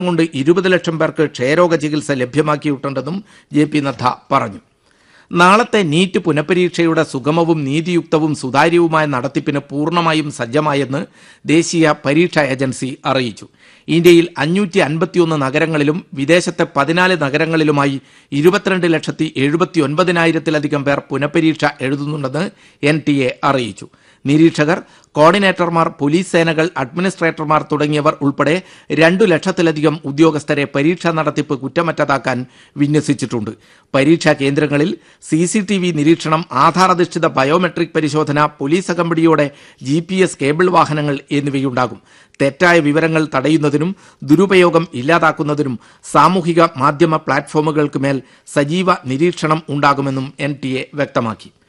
കൊണ്ട് ഇരുപത് ലക്ഷം പേർക്ക് ക്ഷയരോഗ ചികിത്സ ലഭ്യമാക്കിയിട്ടുണ്ടെന്നും ജെ പി നദ്ദ പറഞ്ഞു നാളത്തെ നീറ്റ് പുനഃപരീക്ഷയുടെ സുഗമവും നീതിയുക്തവും സുതാര്യവുമായ നടത്തിപ്പിന് പൂർണ്ണമായും സജ്ജമായെന്ന് ദേശീയ പരീക്ഷാ ഏജൻസി അറിയിച്ചു ഇന്ത്യയിൽ അഞ്ഞൂറ്റി അൻപത്തിയൊന്ന് നഗരങ്ങളിലും വിദേശത്തെ പതിനാല് നഗരങ്ങളിലുമായി ഇരുപത്തിരണ്ട് ലക്ഷത്തി എഴുപത്തി ഒൻപതിനായിരത്തിലധികം പേർ പുനഃപരീക്ഷ എഴുതുന്നുണ്ടെന്ന് എൻ ടി എ അറിയിച്ചു നിരീക്ഷകർ കോർഡിനേറ്റർമാർ പോലീസ് സേനകൾ അഡ്മിനിസ്ട്രേറ്റർമാർ തുടങ്ങിയവർ ഉൾപ്പെടെ രണ്ടു ലക്ഷത്തിലധികം ഉദ്യോഗസ്ഥരെ പരീക്ഷാ നടത്തിപ്പ് കുറ്റമറ്റതാക്കാൻ വിന്യസിച്ചിട്ടുണ്ട് പരീക്ഷാ കേന്ദ്രങ്ങളിൽ സി സി ടി വി നിരീക്ഷണം ആധാരധിഷ്ഠിത ബയോമെട്രിക് പരിശോധന പോലീസ് അകമ്പടിയോടെ ജി പി എസ് കേബിൾ വാഹനങ്ങൾ എന്നിവയുണ്ടാകും തെറ്റായ വിവരങ്ങൾ തടയുന്നതിനും ദുരുപയോഗം ഇല്ലാതാക്കുന്നതിനും സാമൂഹിക മാധ്യമ പ്ലാറ്റ്ഫോമുകൾക്ക് മേൽ സജീവ നിരീക്ഷണം ഉണ്ടാകുമെന്നും എൻ ടി എ വ്യക്തമാക്കി